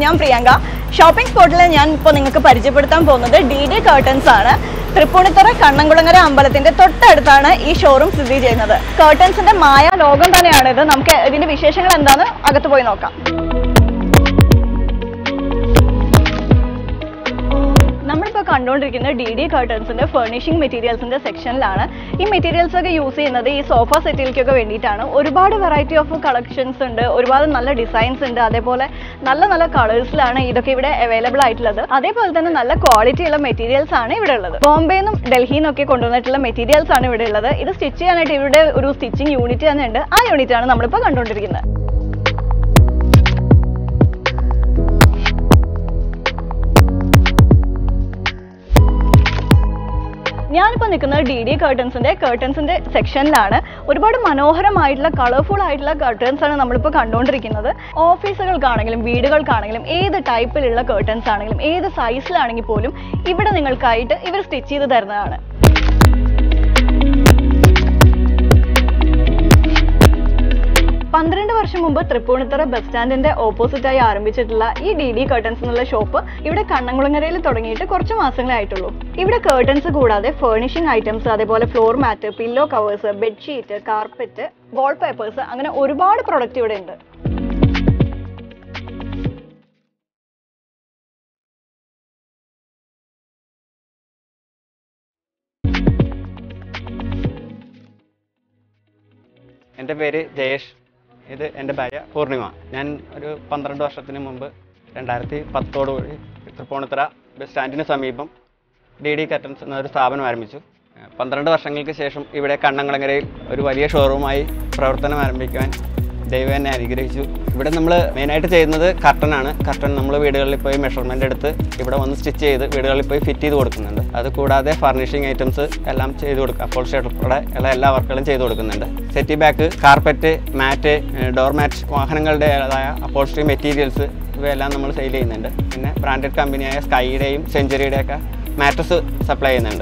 ഞാൻ പ്രിയങ്ക ഷോപ്പിംഗ് സ്പോട്ടിൽ ഞാൻ ഇപ്പോൾ നിങ്ങൾക്ക് പരിചയപ്പെടുത്താൻ പോകുന്നത് ഡി ഡി കേർട്ടൻസ് ആണ് തൃപ്പൂണിത്തറ കണ്ണംകുളങ്ങര അമ്പലത്തിന്റെ തൊട്ടടുത്താണ് ഈ ഷോറൂം സ്ഥിതി ചെയ്യുന്നത് കേർട്ടൻസിന്റെ മായ ലോകം തന്നെയാണ് ഇത് നമുക്ക് ഇതിന്റെ വിശേഷങ്ങൾ എന്താന്ന് അകത്ത് പോയി നോക്കാം നമ്മളിപ്പോൾ കണ്ടുകൊണ്ടിരിക്കുന്നത് ഡി ഡി കർട്ടൻസിന്റെ ഫർണിഷിംഗ് മെറ്റീരിയൽസിന്റെ സെക്ഷനിലാണ് ഈ മെറ്റീരിയൽസ് ഒക്കെ യൂസ് ചെയ്യുന്നത് ഈ സോഫ സെറ്റിലേക്കൊക്കെ വേണ്ടിയിട്ടാണ് ഒരുപാട് വെറൈറ്റി ഓഫ് കളക്ഷൻസ് ഉണ്ട് ഒരുപാട് നല്ല ഡിസൈൻസ് ഉണ്ട് അതേപോലെ നല്ല നല്ല കളേഴ്സിലാണ് ഇതൊക്കെ ഇവിടെ അവൈലബിൾ ആയിട്ടുള്ളത് അതേപോലെ തന്നെ നല്ല ക്വാളിറ്റി ഉള്ള മെറ്റീരിയൽസ് ആണ് ഇവിടെ ഉള്ളത് ബോംബെയിൽ നിന്നും ഡൽഹിയിൽ നിന്നൊക്കെ കൊണ്ടുവന്നിട്ടുള്ള മെറ്റീരിയൽസ് ആണ് ഇവിടെ ഉള്ളത് ഇത് സ്റ്റിച്ച് ചെയ്യാനായിട്ട് ഇവിടെ ഒരു സ്റ്റിച്ചിങ് യൂണിറ്റ് തന്നെ ഉണ്ട് ആ യൂണിറ്റ് ആണ് നമ്മളിപ്പോൾ കണ്ടുകൊണ്ടിരിക്കുന്നത് ഞാനിപ്പോൾ നിൽക്കുന്നത് ഡി ഡി കേർട്ടൻസിന്റെ കേർട്ടൻസിന്റെ സെക്ഷനിലാണ് ഒരുപാട് മനോഹരമായിട്ടുള്ള കളർഫുൾ ആയിട്ടുള്ള കേർട്ടൻസ് ആണ് നമ്മളിപ്പോൾ കണ്ടുകൊണ്ടിരിക്കുന്നത് ഓഫീസുകൾക്കാണെങ്കിലും വീടുകൾക്കാണെങ്കിലും ഏത് ടൈപ്പിലുള്ള കേർട്ടൻസ് ആണെങ്കിലും ഏത് സൈസിലാണെങ്കിൽ പോലും ഇവിടെ നിങ്ങൾക്കായിട്ട് ഇവർ സ്റ്റിച്ച് ചെയ്ത് തരുന്നതാണ് പന്ത്രണ്ട് വർഷം മുമ്പ് തൃപ്പൂണിത്തറ ബസ് സ്റ്റാൻഡിന്റെ ഓപ്പോസിറ്റ് ആയി ആരംഭിച്ചിട്ടുള്ള ഈ ഡി ഡി കേർട്ടൻസ് എന്നുള്ള ഷോപ്പ് ഇവിടെ കണ്ണംകുളങ്ങരയിൽ തുടങ്ങിയിട്ട് കുറച്ച് മാസങ്ങളെ ആയിട്ടുള്ളൂ ഇവിടെ കേർട്ടൻസ് കൂടാതെ ഫേർണിഷിംഗ് ഐറ്റംസ് അതേപോലെ floor mat pillow covers bedsheet carpet wall papers അങ്ങനെ ഒരുപാട് പ്രൊഡക്റ്റ് ഇവിടെ ഉണ്ട് എൻ്റെ പേര് ജയേഷ് ഇത് എൻ്റെ ഭാര്യ പൂർണിമ ഞാൻ ഒരു പന്ത്രണ്ട് വർഷത്തിന് മുമ്പ് രണ്ടായിരത്തി പത്തോടുകൂടി തൃപ്പൂണിത്തറ ബസ് സ്റ്റാൻഡിന് സമീപം ഡി ഡി കർട്ടൻസ് എന്നൊരു സ്ഥാപനം ആരംഭിച്ചു ഏഹ് പന്ത്രണ്ട് വർഷങ്ങൾക്ക് ശേഷം ഇവിടെ കണ്ണംകുളങ്ങരയിൽ ഒരു വലിയ ഷോറൂമായി പ്രവർത്തനം ആരംഭിക്കുവാൻ ദൈവം എന്നെ അനുഗ്രഹിച്ചു ഇവിടെ നമ്മൾ മെയിനായിട്ട് ചെയ്യുന്നത് കർട്ടനാണ് കർട്ടൻ നമ്മൾ വീടുകളിൽ പോയി മെഷർമെൻ്റ് എടുത്ത് ഇവിടെ വന്ന് സ്റ്റിച്ച് ചെയ്ത് വീടുകളിൽ പോയി ഫിറ്റ് ചെയ്ത് കൊടുക്കുന്നുണ്ട് അത് കൂടാതെ ഫർണിഷിംഗ് ഐറ്റംസ് എല്ലാം ചെയ്ത് കൊടുക്കുക അപ്പോൾ ഉൾപ്പെടെ ഉള്ള എല്ലാ വർക്കുകളും ചെയ്ത് കൊടുക്കുന്നുണ്ട് settee back carpet mat door mat വാഹനങ്ങളുടേതായ അപ്പോൾസ്ട്രി മെറ്റീരിയൽസ് ഇവയെല്ലാം നമ്മൾ സെയിൽ ചെയ്യുന്നുണ്ട് പിന്നെ ബ്രാൻഡഡ് കമ്പനിയായ സ്കൈയുടെയും സെഞ്ചുറിയുടെയൊക്കെ മാറ്റസ് സപ്ലൈ ചെയ്യുന്നുണ്ട്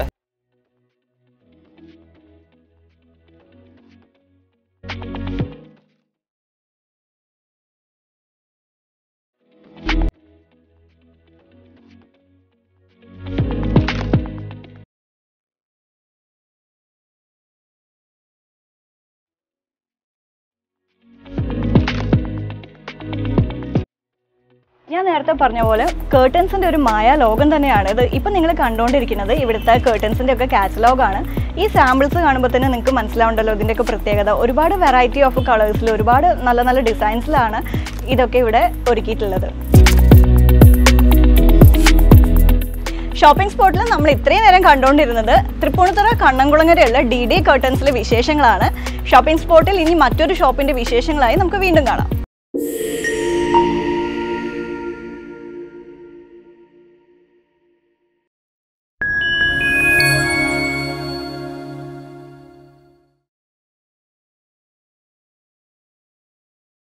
ഞാൻ നേരത്തെ പറഞ്ഞ പോലെ കേർട്ടൻസിന്റെ ഒരു മായ ലോകം തന്നെയാണ് ഇത് ഇപ്പം നിങ്ങൾ കണ്ടുകൊണ്ടിരിക്കുന്നത് ഇവിടുത്തെ കേർട്ടൻസിന്റെ ഒക്കെ കാറ്റലോഗാണ് ഈ സാമ്പിൾസ് കാണുമ്പോൾ തന്നെ നിങ്ങൾക്ക് മനസ്സിലാവുണ്ടല്ലോ ഇതിൻ്റെയൊക്കെ പ്രത്യേകത ഒരുപാട് വെറൈറ്റി ഓഫ് കളേഴ്സിൽ ഒരുപാട് നല്ല നല്ല ഡിസൈൻസിലാണ് ഇതൊക്കെ ഇവിടെ ഒരുക്കിയിട്ടുള്ളത് ഷോപ്പിംഗ് സ്പോട്ടിൽ നമ്മൾ ഇത്രയും നേരം കണ്ടുകൊണ്ടിരുന്നത് തൃപ്പൂണിത്തുറ കണ്ണംകുളങ്ങരയുള്ള ഡി ഡി കേർട്ടൻസിലെ വിശേഷങ്ങളാണ് ഷോപ്പിംഗ് സ്പോട്ടിൽ ഇനി മറ്റൊരു ഷോപ്പിന്റെ വിശേഷങ്ങളായി നമുക്ക് വീണ്ടും കാണാം